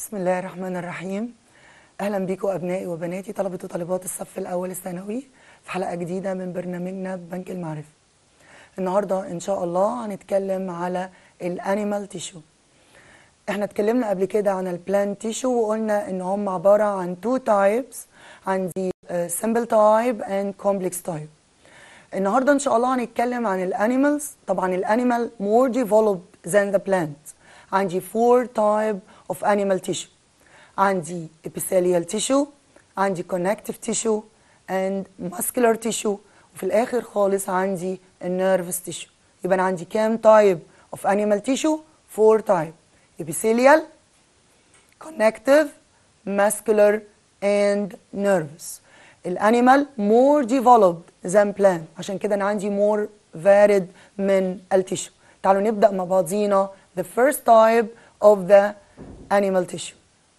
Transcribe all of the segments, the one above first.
بسم الله الرحمن الرحيم اهلا بيكم ابنائي وبناتي طلبه وطالبات الصف الاول الثانوي في حلقه جديده من برنامجنا بنك المعرفه النهارده ان شاء الله هنتكلم على الانيمال تيشو احنا اتكلمنا قبل كده عن البلانت تيشو وقلنا ان هم عباره عن تو تايبس عندي سمبل تايب اند كومبلكس تايب النهارده ان شاء الله هنتكلم عن الانيمالز طبعا الانيمال more developed than the plant عندي four type of animal tissue عندي epithelial tissue عندي connective tissue and muscular tissue وفي الاخر خالص عندي nervous tissue يبقى انا عندي كام type of animal tissue four type epithelial connective muscular and nervous الانيمال more developed than plant عشان كده انا عندي more varied من التيشو تعالوا نبدا مع بعضينا the first type of the animal tissue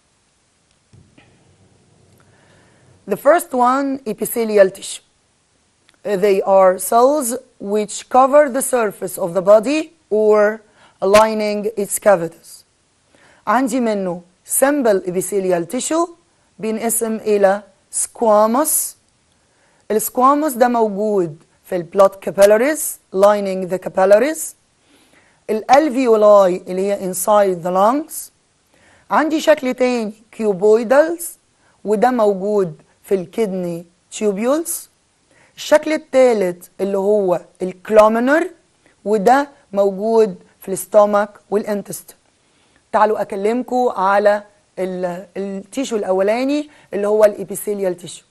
the first one epithelial tissue Uh, they are cells which cover the surface of the body or lining its cavities عندي منه simple epithelial tissue بينقسم إلى squamous السكواموس ده موجود في البلود capillaries lining the capillaries الالفيولاي اللي هي inside the lungs عندي شكل تاني cuboidals وده موجود في الكدني tubules الشكل الثالث اللي هو الكلومينر وده موجود في الاستومك والانتستين تعالوا اكلمكم على ال- التيشو الاولاني اللي هو الابيثيليال تيشو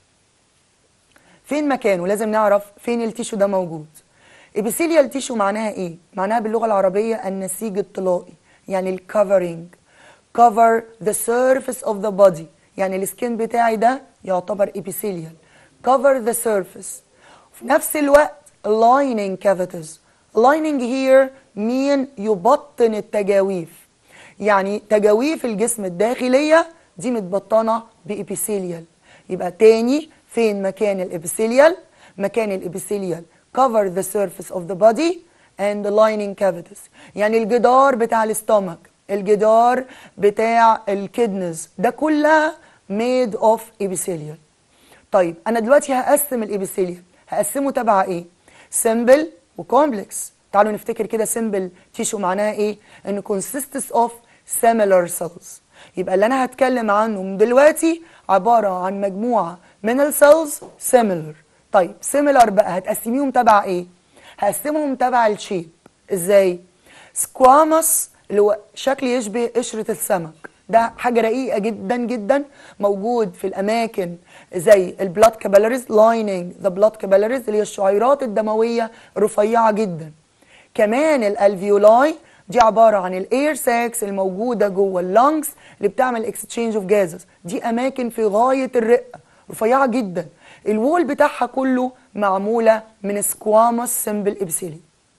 فين مكانه لازم نعرف فين التيشو ده موجود ابيثيليال تيشو معناها ايه معناها باللغه العربيه النسيج الطلائي يعني الكفرنج cover the surface of the body يعني السكين بتاعي ده يعتبر epithelial cover the surface في نفس الوقت lining cavities lining here مين يبطن التجاويف يعني تجاويف الجسم الداخلية دي متبطنة بإبيثيليال يبقى تاني فين مكان الإبيثيليال مكان الإبيثيليال cover the surface of the body and the lining cavities يعني الجدار بتاع الاستومك الجدار بتاع الكدنز ده كلها made of epithelial طيب انا دلوقتي هقسم الابيثيليال هقسمه تبع ايه سمبل وكومبلكس تعالوا نفتكر كده سمبل تيشو معناها ايه انه consists of similar cells يبقى اللي انا هتكلم عنه من دلوقتي عباره عن مجموعه من السيلز similar طيب similar بقى هتقسميهم تبع ايه هقسمهم تبع الشيب ازاي سكواموس اللي هو شكل يشبه قشره السمك ده حاجه رقيقه جدا جدا موجود في الاماكن زي البلاد كابيلاريز لايننج ذا بلاد كابيلاريز اللي هي الشعيرات الدمويه رفيعه جدا كمان الالفيولاي دي عباره عن الاير ساكس الموجوده جوه اللنجز اللي بتعمل اكستشينج اوف جازز دي اماكن في غايه الرقه رفيعه جدا الوول بتاعها كله معموله من سكواموس سمبل ابسيلي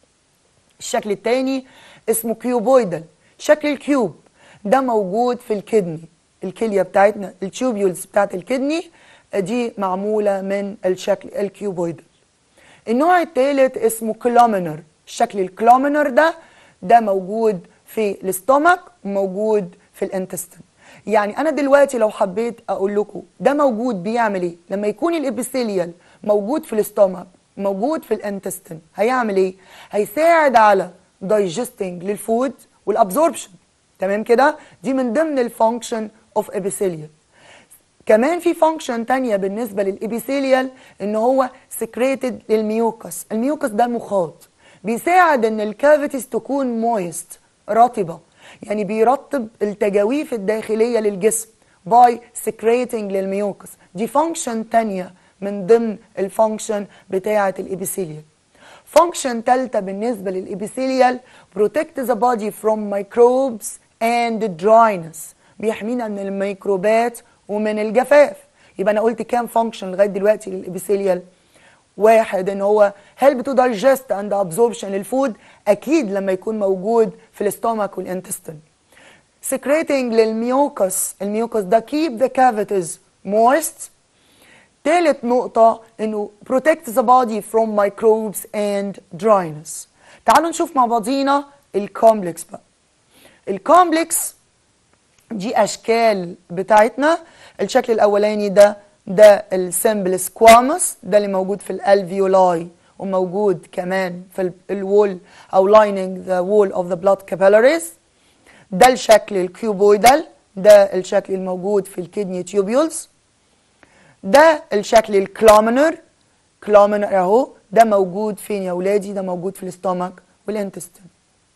الشكل الثاني اسمه كيوبويدال شكل الكيوب ده موجود في الكدني الكليه بتاعتنا التيوبيولز بتاعت الكدني دي معموله من الشكل الكيوبويدال النوع الثالث اسمه كلومينر الشكل الكلومينر ده ده موجود في الاستومك وموجود في الانتستين يعني انا دلوقتي لو حبيت اقول لكم ده موجود بيعمل ايه لما يكون الابيثيليال موجود في الاستومك موجود في الانتستين هيعمل ايه هيساعد على دايجستنج للفود والابزوربشن تمام كده دي من ضمن الفانكشن اوف ابيثيليال كمان في فانكشن تانية بالنسبة للإبيثيليال إن هو سكريتد للميوكس الميوكس ده مخاط بيساعد إن الكافيتيز تكون مويست رطبة يعني بيرطب التجاويف الداخلية للجسم باي سكريتنج للميوكس دي فانكشن تانية من ضمن الفانكشن بتاعة الإبيثيليال فانكشن تالتة بالنسبة للإبيثيليال protect the body from microbes and dryness بيحمينا من الميكروبات ومن الجفاف يبقى انا قلت كام فانكشن لغايه دلوقتي للابيثيليال واحد ان هو help to digest and absorption للفود اكيد لما يكون موجود في الاستومك والانتستين secreting للميوكس الميوكس ده keep the cavities moist تالت نقطة انه protect the body from microbes and dryness تعالوا نشوف مع بعضينا الكومبلكس بقى الكومبلكس دي اشكال بتاعتنا الشكل الاولاني ده ده السمبل سكواموس ده اللي موجود في الالفيولاي وموجود كمان في الوول او lining the wall of the blood capillaries ده الشكل الكيوبويدال ده الشكل الموجود في الكدني تيوبيولز ده الشكل الكلامنر كلامنر اهو ده موجود فين يا ولادي ده موجود في الاستومك والانتستين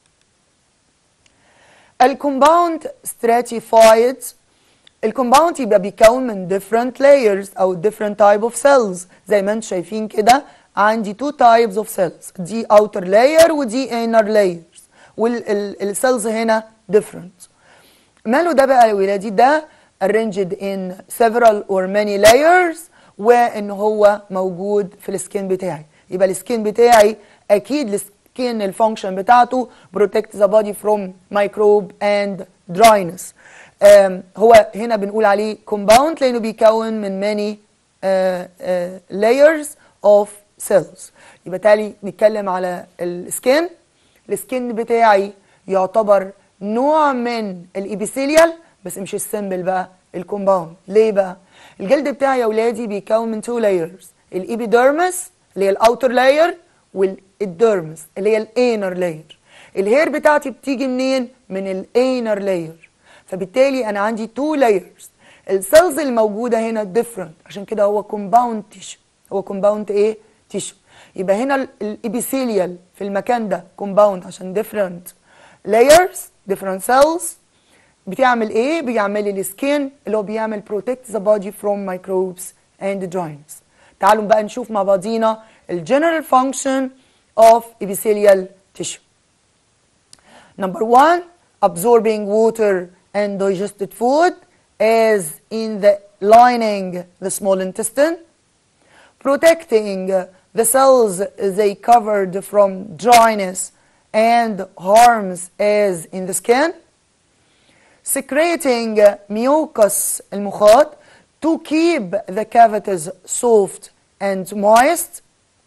الكومباوند stratified الكومباوند يبقى بيكون من different layers او different type of cells زي ما انتم شايفين كده عندي two types of cells دي outer layer ودي inner layers والسيلز هنا different ماله ده بقى يا ولادي ده arranged in several or many layers وان هو موجود في السكين بتاعي يبقى السكين بتاعي اكيد السكين الفانكشن بتاعته protect the body from microbe and dryness آم، هو هنا بنقول عليه compound لانه بيكون من many آه، آه، layers of cells يبقى تالي نتكلم على السكين السكين بتاعي يعتبر نوع من الابيثيليال بس مش السمبل بقى الكومباوند ليه بقى الجلد بتاعي يا ولادي بيكون من تو لايرز الابيديرمس اللي هي الاوتر لاير والديرمس اللي هي الانر لاير الهير بتاعتي بتيجي منين من الانر لاير فبالتالي انا عندي تو لايرز السيلز الموجوده هنا ديفرنت عشان كده هو كومباوند تيشو هو كومباوند ايه تيشو يبقى هنا الابيثيليال في المكان ده كومباوند عشان ديفرنت لايرز ديفرنت سيلز بتعمل ايه بيعمل لي السكين اللي هو بيعمل protect the body from microbes and dryness تعالوا بقى نشوف مع بعضينا الجنرال function of epithelial tissue number one absorbing water and digested food as in the lining the small intestine protecting the cells they covered from dryness and harms as in the skin secreting mucus المخاط to keep the cavities soft and moist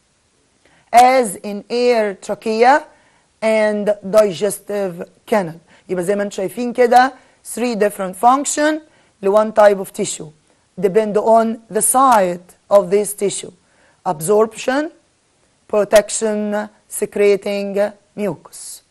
as in air trachea and digestive canal يبقى زي ما انتم شايفين كده three different function ل one type of tissue depend on the site of this tissue absorption protection secreting mucus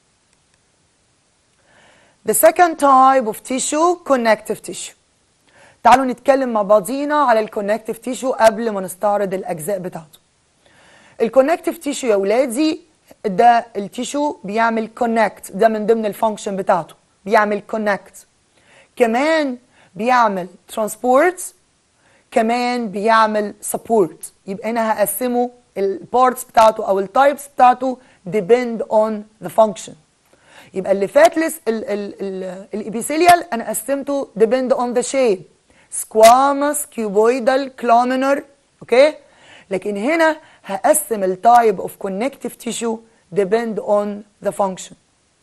The second type of tissue connective tissue. تعالوا نتكلم مع بعضينا على الكونكتيف تيشو قبل ما نستعرض الاجزاء بتاعته. الكونكتيف تيشو يا ولادي ده التيشو بيعمل كونكت ده من ضمن الفانكشن بتاعته بيعمل كونكت كمان بيعمل ترانسبورت كمان بيعمل سبورت يبقى انا هقسمه البارتس بتاعته او التايبس بتاعته depend on the function يبقى اللي فات لس الابيثيليال انا قسمته depend on the shape squamous cuboidal columnar اوكي لكن هنا هقسم التايب اوف connective tissue depend on the function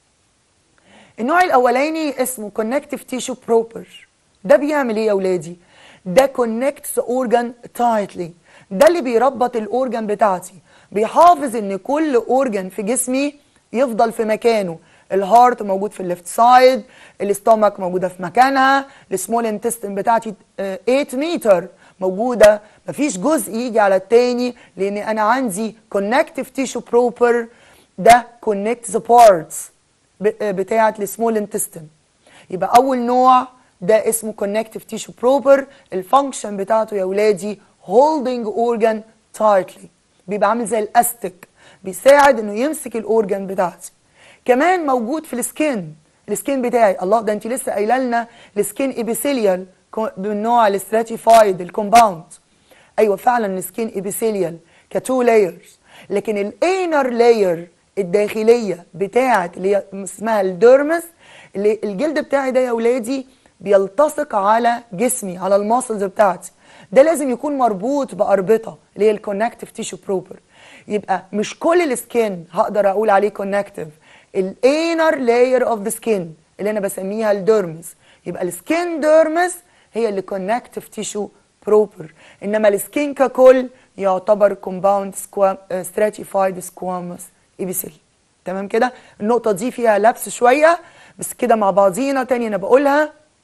النوع الاولاني اسمه connective tissue proper ده بيعمل ايه يا اولادي ده connects the organ tightly ده اللي بيربط الاورجن بتاعتي بيحافظ ان كل اورجن في جسمي يفضل في مكانه الهارت موجود في الليفت سايد الاستومك موجوده في مكانها السمول انتستين بتاعتي آه، 8 متر موجوده مفيش جزء يجي على التاني لان انا عندي كونكتيف تيشو بروبر ده كونكت ذا بارتس بتاعه السمول انتستين يبقى اول نوع ده اسمه كونكتيف تيشو بروبر الفانكشن بتاعته يا ولادي holding organ tightly بيبقى عامل زي الاستك بيساعد انه يمسك الاورجن بتاعتي كمان موجود في السكين السكين بتاعي الله ده انت لسه قايله لنا السكين ابيثيليال من نوع الاستراتيفايد الكومباوند ايوه فعلا السكين ابيثيليال كتو لايرز لكن الانر لاير الداخليه بتاعت اللي هي اسمها الديرمس اللي الجلد بتاعي ده يا اولادي بيلتصق على جسمي على الماسلز بتاعتي ده لازم يكون مربوط باربطه اللي هي الكونكتيف تيشو بروبر يبقى مش كل السكين هقدر اقول عليه كونكتيف الانر لاير اوف ذا سكين اللي انا بسميها الديرمس يبقى السكين ديرمس هي اللي كونكتيف تيشو بروبر انما السكين ككل يعتبر كومباوند ستراتيفايد سكواموس ايبيثيل تمام كده النقطه دي فيها لبس شويه بس كده مع بعضينا تاني انا بقولها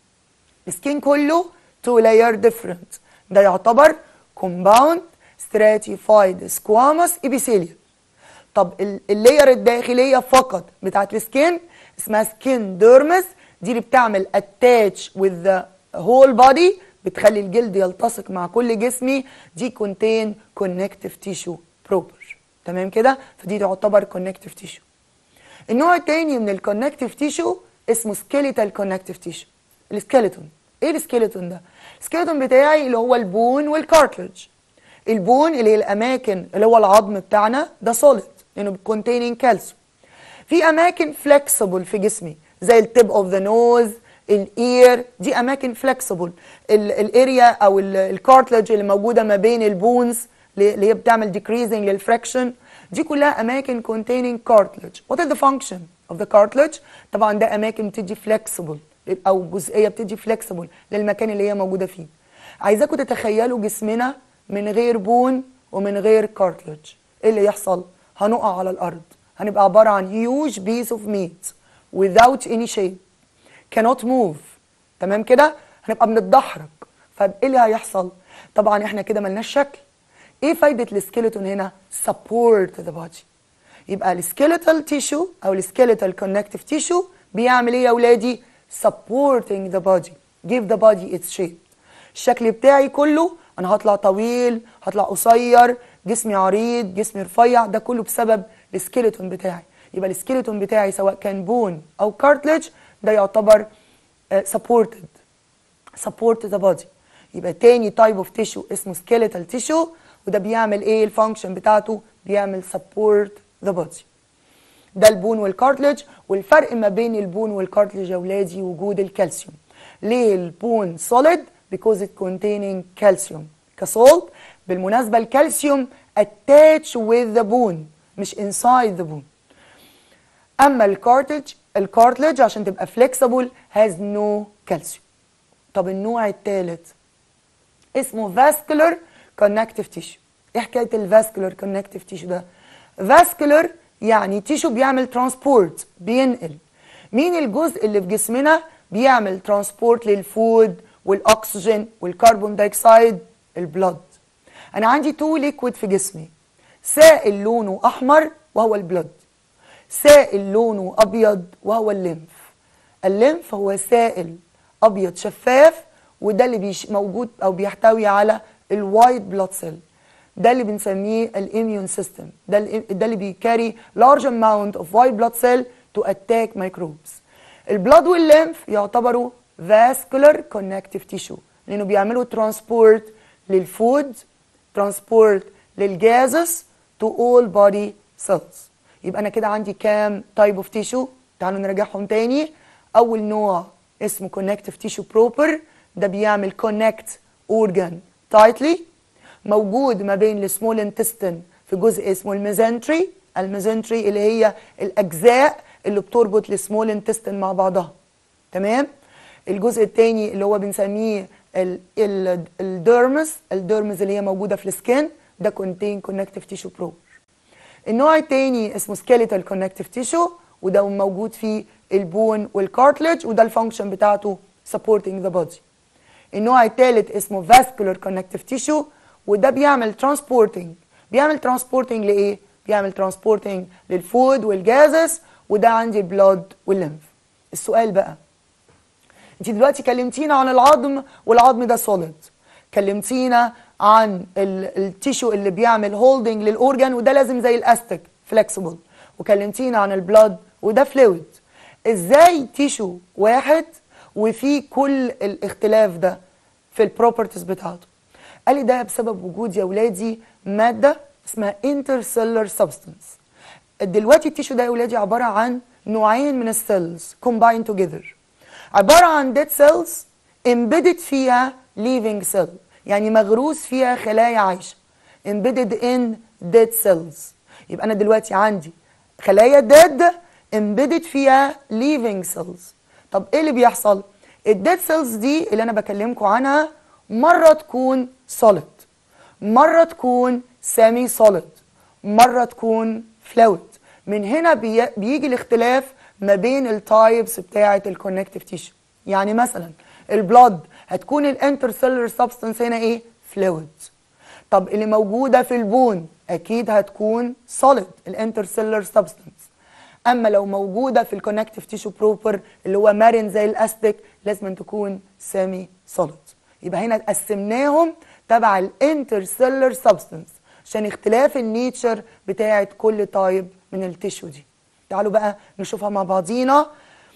السكين كله تو لاير ديفرنت ده يعتبر كومباوند stratified squamous epithelium طب ال- اللاير الداخليه فقط بتاعت السكين اسمها سكين ديرمس دي اللي بتعمل اتاتش with the whole body بتخلي الجلد يلتصق مع كل جسمي دي contain connective tissue proper تمام كده فدي تعتبر connective tissue النوع التاني من الكونكتيف تيشو اسمه سكيليتال كونكتيف تيشو السكيلتون ايه السكيلتون ده السكيلتون بتاعي اللي هو البون والكارتلج البون اللي هي الاماكن اللي هو العظم بتاعنا ده سوليد لانه containing كالسيوم في اماكن فلكسبل في جسمي زي التيب اوف ذا نوز الاير دي اماكن فلكسبل الاريا او الكارتلج اللي موجوده ما بين البونز اللي هي بتعمل decreasing للفراكشن دي كلها اماكن containing cartilage what is the function of the cartilage طبعا ده اماكن بتدي flexible او جزئيه بتدي flexible للمكان اللي هي موجوده فيه عايزاكم تتخيلوا جسمنا من غير بون ومن غير cartilage ايه اللي يحصل هنقع على الارض هنبقى عباره عن huge piece of meat without any shape cannot move تمام كده هنبقى بنتدحرج فايه اللي هيحصل طبعا احنا كده ملناش شكل ايه فايده السكيلتون هنا support the body يبقى السكيلتال تيشو او السكيلتال كونكتيف تيشو بيعمل ايه يا اولادي supporting the body give the body its shape الشكل بتاعي كله انا هطلع طويل هطلع قصير جسمي عريض جسمي رفيع ده كله بسبب السكيلتون بتاعي يبقى السكيلتون بتاعي سواء كان بون او كارتلج ده يعتبر uh, supported support the body يبقى تاني تايب اوف تيشو اسمه سكيلتال تيشو وده بيعمل ايه الفانكشن بتاعته بيعمل support the body ده البون والكارتلج والفرق ما بين البون والكارتلج يا ولادي وجود الكالسيوم ليه البون solid because it containing calcium كسولت بالمناسبة الكالسيوم attach with the bone مش inside the bone اما الكارتلج الكارتلج عشان تبقى flexible has no calcium طب النوع الثالث اسمه vascular connective tissue ايه حكايه الفاسكولار كونكتيف تيشو ده فاسكولار يعني تيشو بيعمل ترانسبورت بينقل مين الجزء اللي في جسمنا بيعمل ترانسبورت للفود والاكسجين والكربون دايوكسيد البلد انا عندي تو ليكويد في جسمي سائل لونه احمر وهو البلد سائل لونه ابيض وهو الليمف الليمف هو سائل ابيض شفاف وده اللي بيش موجود او بيحتوي على الوايت بلاد سيل ده اللي بنسميه الاميون سيستم ده اللي ده اللي بيكاري large amount of white blood cell to attack microbes البلاد والليمف يعتبروا vascular connective tissue لانه بيعملوا ترانسبورت للفود ترانسبورت للجازس to all body cells يبقى انا كده عندي كام تايب اوف تيشو تعالوا نراجعهم تاني اول نوع اسمه connective tissue proper ده بيعمل connect organ tightly موجود ما بين السمول انتستين في جزء اسمه الميزنتري الميزنتري اللي هي الاجزاء اللي بتربط السمول انتستين مع بعضها تمام الجزء الثاني اللي هو بنسميه ال- ال- الديرمس الديرمس اللي هي موجوده في السكين ده كونتين كونكتيف تيشو بروبر النوع الثاني اسمه سكيليتال كونكتيف تيشو وده موجود فيه البون والكارتلج وده الفانكشن بتاعته supporting the body النوع الثالث اسمه vascular connective tissue وده بيعمل transporting بيعمل transporting لايه بيعمل transporting للفود والجازس وده عندي البلود والليمف السؤال بقى انت دلوقتي كلمتينا عن العظم والعظم ده سوليد كلمتينا عن ال- التيشو اللي بيعمل هولدنج للاورجان وده لازم زي الاستك فلكسبل وكلمتينا عن البلاد وده فلويد ازاي تيشو واحد وفي كل الاختلاف ده في البروبرتيز بتاعته قال لي ده بسبب وجود يا ولادي ماده اسمها intercellular substance دلوقتي التيشو ده يا ولادي عباره عن نوعين من السيلز combined together عباره عن dead cells embedded فيها living cell يعني مغروس فيها خلايا عايشه embedded in dead cells يبقى انا دلوقتي عندي خلايا dead embedded فيها living cells طب ايه اللي بيحصل الديد سيلز دي اللي انا بكلمكم عنها مره تكون solid مره تكون سيمي solid مره تكون فلويد من هنا بي... بيجي الاختلاف ما بين التايبس بتاعه الكونكتيف تيشو يعني مثلا البلد هتكون الانترسيلر سبستانس هنا ايه فلويد طب اللي موجوده في البون اكيد هتكون solid الانترسيلر سبستانس اما لو موجوده في الكونكتيف تيشو بروبر اللي هو مرن زي الاستيك لازم تكون سيمي سوليد يبقى هنا قسمناهم تبع الانترسيلر سبستانس عشان اختلاف النيتشر بتاعه كل تايب من التيشو دي تعالوا بقى نشوفها مع بعضينا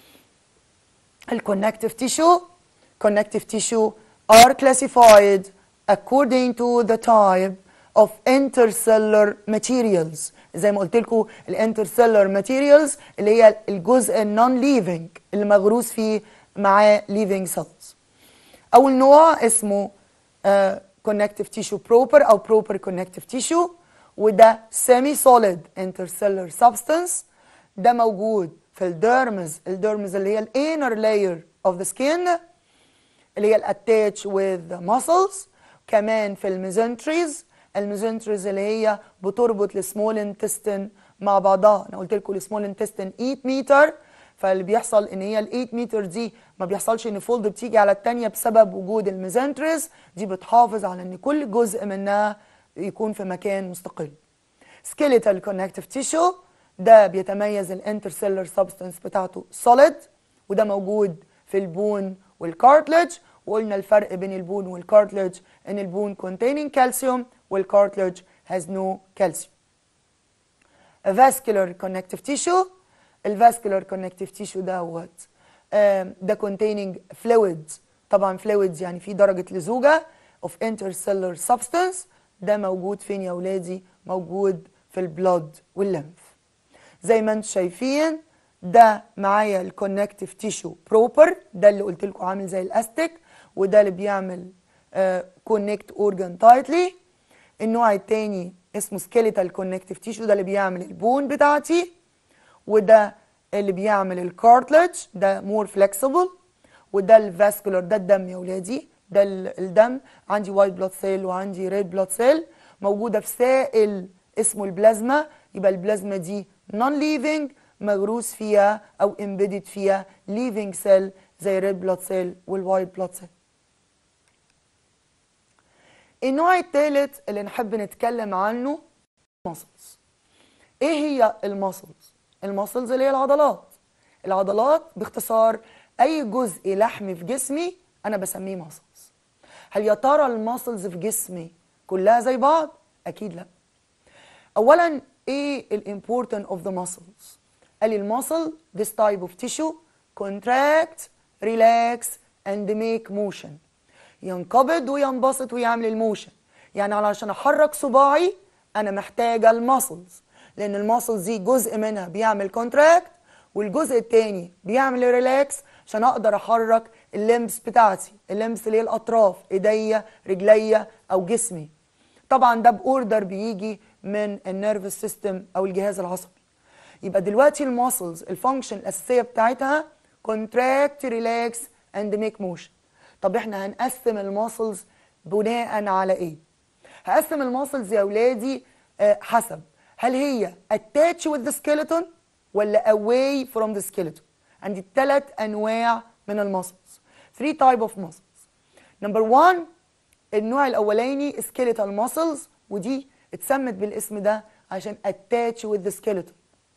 الكونكتيف تيشو connective tissue are classified according to the type of intercellular materials زي ما قلت لكم الانترسيلر ماتيريالز اللي هي الجزء النون ليفنج اللي مغروس فيه معاه ليفنج سيلز اول نوع اسمه كونكتيف تيشو بروبر او بروبر كونكتيف تيشو وده سيمي سوليد انترسيلر سبستانس ده موجود في الديرمز الديرمز اللي هي الانر لاير اوف ذا سكين اللي هي الاتاتش with muscles كمان في الميزنتريز الميزنتريز اللي هي بتربط السمول انتستين مع بعضها انا قلت لكم السمول انتستين 8 متر فاللي بيحصل ان هي ال 8 متر دي ما بيحصلش ان فولد بتيجي على الثانيه بسبب وجود الميزنتريز دي بتحافظ على ان كل جزء منها يكون في مكان مستقل سكيليتال كونكتيف تيشو ده بيتميز الانترسيلر سبستانس بتاعته solid وده موجود في البون والكارتلج وقلنا الفرق بين البون والكارتلج ان البون containing calcium والكارتلج has no calcium. A vascular connective tissue الفاسكولار connective tissue دوت آم، ده containing fluids طبعا fluids يعني في درجة لزوجة of intercellular substance ده موجود فين يا ولادي موجود في البلود واللمف زي ما انتم شايفين ده معايا الكونكتيف تيشو بروبر ده اللي قلت لكم عامل زي الاستيك وده اللي بيعمل كونكت اورجان تايتلي النوع التاني اسمه سكيليتال كونكتيف تيشو ده اللي بيعمل البون بتاعتي وده اللي بيعمل الكارتلج ده مور فليكسيبل وده الفاسكولار ده الدم يا ولادي ده ال- الدم عندي وايت بلاد سيل وعندي ريد بلاد سيل موجوده في سائل اسمه البلازما يبقى البلازما دي نون ليفنج مغروس فيها او امبيدد فيها ليفنج سيل زي ريد بلاد سيل والوايت بلاد سيل النوع الثالث اللي نحب نتكلم عنه muscles ايه هي الماسلز الماسلز اللي هي العضلات العضلات باختصار اي جزء لحمي في جسمي انا بسميه ماسلز هل يا ترى الماسلز في جسمي كلها زي بعض اكيد لا اولا ايه الامبورتنت اوف ذا muscles قال الماسل this type of tissue contract relax and make motion ينقبض وينبسط ويعمل الموشن يعني علشان احرك صباعي انا محتاجه الماسلز لان الماسلز دي جزء منها بيعمل كونتراكت والجزء التاني بيعمل ريلاكس عشان اقدر احرك اللمس بتاعتي اللمس اللي هي الاطراف ايديا رجليا او جسمي طبعا ده باوردر بيجي من النيرفس سيستم او الجهاز العصبي يبقى دلوقتي الماسلز الفانكشن الاساسيه بتاعتها كونتراكت ريلاكس اند ميك موشن طب احنا هنقسم الماسلز بناء على ايه هقسم الماسلز يا اولادي آه، حسب هل هي attach with the skeleton ولا away from the skeleton عندي ثلاث انواع من الماسلز 3 type of muscles number one النوع الاولاني skeletal muscles ودي اتسمت بالاسم ده عشان attach with the skeleton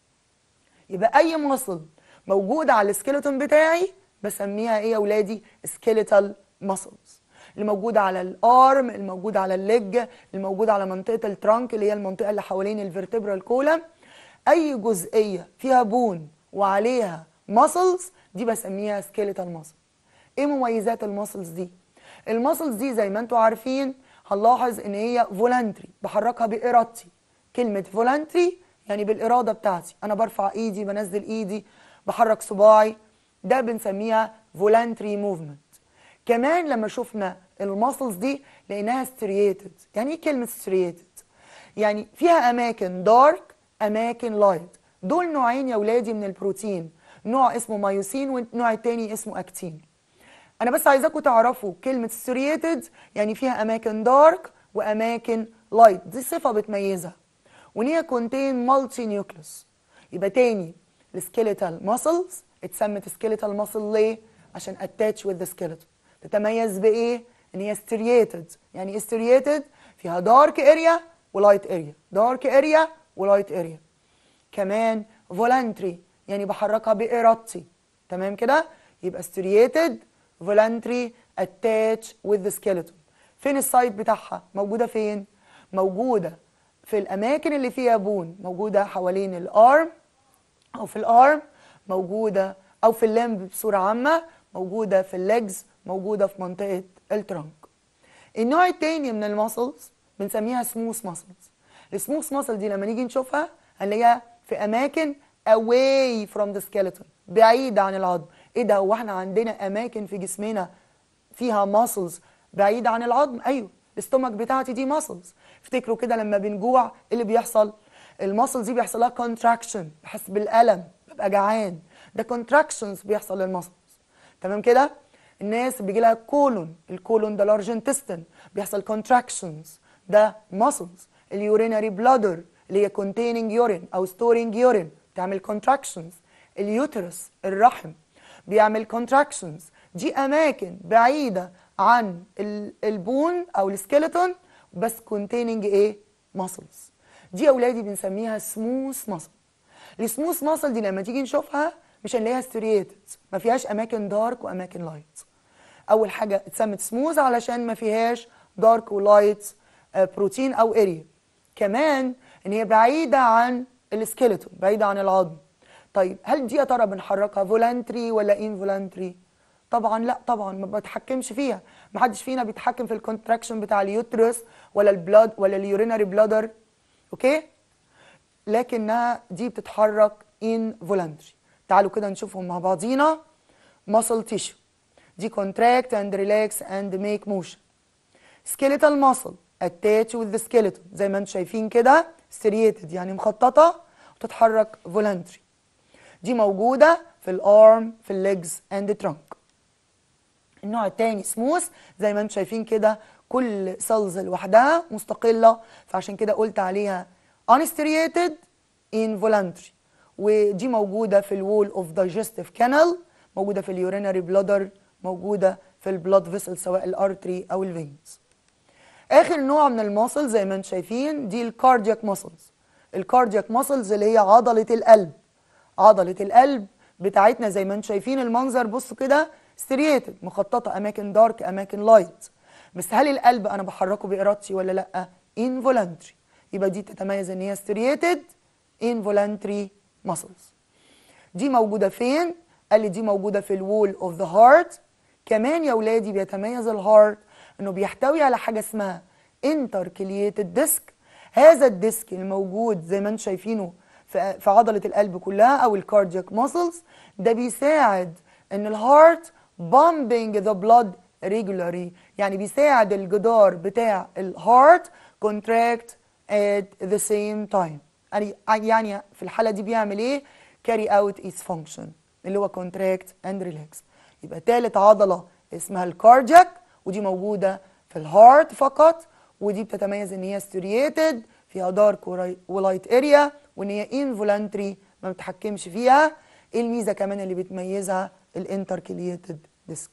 يبقى اي مصل موجود على السكيلتون بتاعي بسميها ايه يا اولادي سكيليتال ماسلز اللي موجوده على الارم الموجوده على الليج الموجوده على منطقه الترانك اللي هي المنطقه اللي حوالين الفرتبرال كولم اي جزئيه فيها بون وعليها ماسلز دي بسميها سكيليتال ماسل ايه مميزات الماسلز دي الماسلز دي زي ما انتم عارفين هنلاحظ ان هي فولنتري بحركها بارادتي كلمه فولنتري يعني بالاراده بتاعتي انا برفع ايدي بنزل ايدي بحرك صباعي ده بنسميها فولنتري موفمنت كمان لما شفنا الماسلز دي لقيناها سترييتد يعني ايه كلمه سترييتد يعني فيها اماكن دارك اماكن لايت دول نوعين يا ولادي من البروتين نوع اسمه مايوسين والنوع التاني اسمه اكتين انا بس عايزاكم تعرفوا كلمه سترييتد يعني فيها اماكن دارك واماكن لايت دي صفه بتميزها وان هي كونتين مالتي نيوكليوس يبقى تاني السكيليتال ماسلز اتسمت سكيليتال ماسل ليه عشان اتاتش وذ ذا سكيلتون تتميز بايه ان هي سترييتد يعني ايه سترييتد فيها دارك اريا ولايت اريا دارك اريا ولايت اريا كمان فولنتري يعني بحركها بارادتي تمام كده يبقى سترييتد فولنتري اتاتش with the skeleton فين السايت بتاعها موجوده فين موجوده في الاماكن اللي فيها بون موجوده حوالين الارم او في الارم موجوده او في اللمب بصوره عامه موجوده في الليجز موجوده في منطقه الترنك النوع التاني من الماسلز بنسميها سموث ماسلز السموث ماسل دي لما نيجي نشوفها هنلاقيها في اماكن away from the skeleton بعيدة عن العظم ايه ده هو احنا عندنا اماكن في جسمنا فيها ماسلز بعيدة عن العظم ايوه الاستومك بتاعتي دي ماسلز افتكروا كده لما بنجوع ايه اللي بيحصل الماسلز دي بيحصل لها كونتراكشن بحس بالالم ببقى جعان ده كونتراكشنز بيحصل للماسلز تمام كده الناس بيجي لها كولون الكولون ده لارج انتستين بيحصل كونتراكشنز ده ماسلز اليورينري بلادر اللي هي containing urine او storing urine بتعمل contractions اليوترس الرحم بيعمل contractions دي اماكن بعيده عن ال- البون او السكيلتون بس containing ايه muscles دي يا اولادي بنسميها سموث ماسل السموث ماسل دي لما تيجي نشوفها مش هنلاقيها ستريتد ما فيهاش اماكن دارك واماكن لايت اول حاجه اتسمت سموث علشان ما فيهاش دارك ولايت بروتين او اريا كمان ان هي بعيده عن السكيلتون بعيده عن العظم طيب هل دي يا ترى بنحركها فولنتري ولا انفولنتري طبعا لا طبعا ما بتحكمش فيها ما حدش فينا بيتحكم في الكونتراكشن بتاع اليوترس ولا البلاد ولا اليورينري بلادر اوكي لكنها دي بتتحرك involuntary تعالوا كده نشوفهم مع بعضينا muscle tissue دي contract and relax and make motion skeletal muscle attach with the skeleton زي ما انتم شايفين كده striated يعني مخططة وتتحرك voluntary دي موجودة في الارم في الليجز and the trunk النوع التاني سموث زي ما انتم شايفين كده كل سيلز لوحدها مستقلة فعشان كده قلت عليها unstriated involuntary ودي موجودة في الوول اوف digestive canal موجودة في اليورينري بلادر موجودة في البلاد فيسل سواء الارتري او الفينز اخر نوع من الماسل زي ما انتم شايفين دي الكاردياك ماسلز الكاردياك ماسلز اللي هي عضلة القلب عضلة القلب بتاعتنا زي ما انتم شايفين المنظر بصوا كده ستريتد مخططة اماكن دارك اماكن لايت بس هل القلب انا بحركه بارادتي ولا لا involuntary يبقى دي تتميز ان هي ستريتد involuntary muscles دي موجودة فين قال لي دي موجودة في الوول اوف ذا هارت كمان يا ولادي بيتميز الهارت انه بيحتوي على حاجة اسمها intercalated disc هذا الديسك الموجود زي ما انتم شايفينه في في عضلة القلب كلها او الكاردياك ماسلز ده بيساعد ان الهارت pumping the blood regularly يعني بيساعد الجدار بتاع الهارت contract at the same time يعني يعني في الحالة دي بيعمل ايه carry out its function اللي هو contract and relax يبقى تالت عضلة اسمها الكاردياك ودي موجودة في الهارت فقط ودي بتتميز ان هي سترييتد فيها دارك ولايت اريا وان هي involuntary ما بتحكمش فيها ايه الميزة كمان اللي بتميزها الانتركليتد ديسك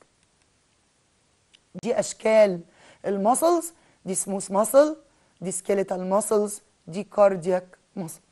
دي اشكال المسلز دي سموث ماسل دي سكيليتال ماسلز دي كاردياك ماسلز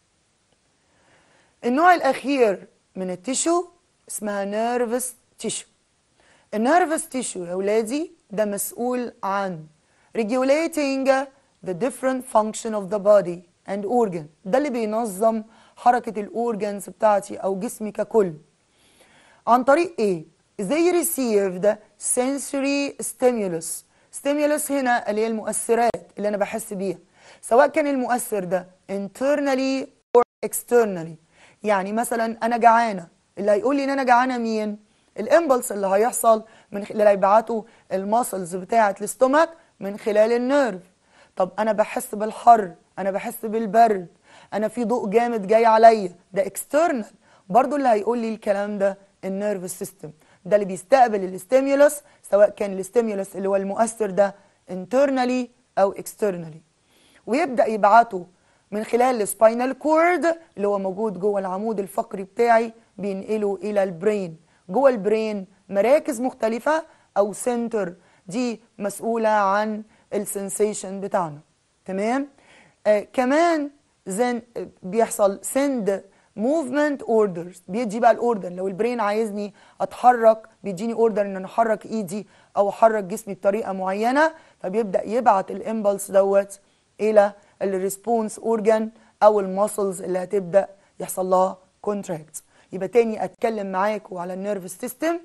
النوع الاخير من التيشو اسمها نيرفس تيشو النيرفس تيشو يا ولادي ده مسؤول عن regulating the different function of the body and organ ده اللي بينظم حركة الأورجنز بتاعتي أو جسمي ككل عن طريق إيه؟ they receive the sensory stimulus stimulus هنا اللي هي المؤثرات اللي أنا بحس بيها سواء كان المؤثر ده internally or externally يعني مثلا أنا جعانة اللي هيقول لي إن أنا جعانة مين؟ الامبلس اللي هيحصل من خلال اللي هيبعته الماسلز بتاعة الاستومك من خلال النيرف طب أنا بحس بالحر أنا بحس بالبرد أنا في ضوء جامد جاي عليا ده اكسترنال برضو اللي هيقول لي الكلام ده النيرف سيستم ده اللي بيستقبل الاستيمولس سواء كان الاستيمولس اللي هو المؤثر ده internally او externally ويبدا يبعته من خلال السباينال كورد اللي هو موجود جوه العمود الفقري بتاعي بينقله الى البرين جوه البرين مراكز مختلفه او سنتر دي مسؤوله عن السنسيشن بتاعنا تمام آه كمان زن بيحصل سند موفمنت اوردرز بيدي بقى الاوردر لو البرين عايزني اتحرك بيديني اوردر ان انا احرك ايدي او احرك جسمي بطريقه معينه فبيبدا يبعت الامبلس دوت الى الريسبونس اورجان او الماسلز اللي هتبدا يحصل لها كونتراكت يبقى تاني اتكلم معاكم على النيرفس سيستم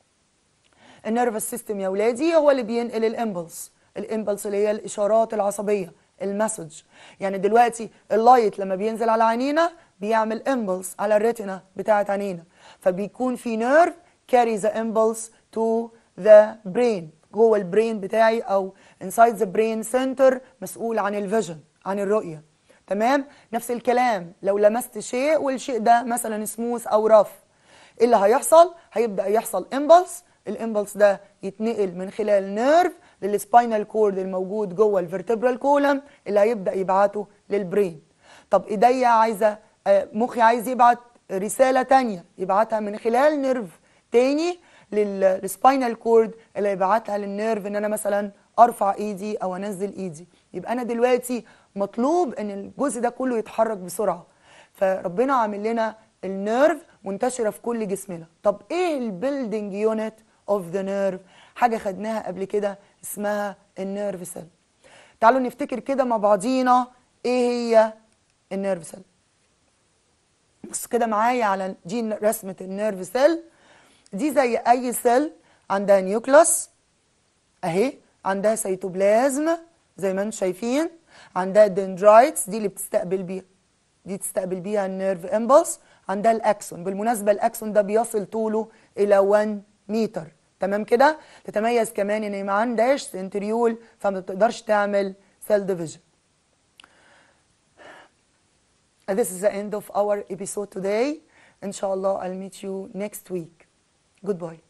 النيرفس سيستم يا ولادي هو اللي بينقل الامبلس الامبلس اللي هي الاشارات العصبيه المسج يعني دلوقتي اللايت لما بينزل على عينينا بيعمل امبلس على الريتنا بتاعت عينينا فبيكون في نيرف carry the impulse to the brain جوه البرين بتاعي او inside the brain center مسؤول عن الفيجن عن الرؤيه تمام نفس الكلام لو لمست شيء والشيء ده مثلا سموث او رف ايه اللي هيحصل هيبدا يحصل امبلس الامبلس ده يتنقل من خلال نيرف للسباينال كورد الموجود جوه الفرتبرال كولم اللي هيبدا يبعته للبرين طب ايديا عايزه آه، مخي عايز يبعت رساله تانية يبعتها من خلال نيرف تاني للسباينال كورد اللي يبعتها للنيرف ان انا مثلا ارفع ايدي او انزل ايدي يبقى انا دلوقتي مطلوب ان الجزء ده كله يتحرك بسرعه فربنا عامل لنا النيرف منتشره في كل جسمنا طب ايه البيلدينج يونت اوف ذا نيرف حاجه خدناها قبل كده اسمها النيرف سيل تعالوا نفتكر كده مع بعضينا ايه هي النيرف سيل بص كده معايا على دي رسمه النيرف سيل دي زي اي سيل عندها نيوكلاس اهي عندها سيتوبلازم زي ما انتم شايفين عندها دندرايتس دي اللي بتستقبل بيها دي تستقبل بيها النيرف امبلس عندها الاكسون بالمناسبه الاكسون ده بيصل طوله الى 1 متر تمام كده تتميز كمان ان ما عندهاش سنتريول فما بتقدرش تعمل سيل ديفيجن This is the end of our episode today. Inshallah, I'll meet you next week. Goodbye.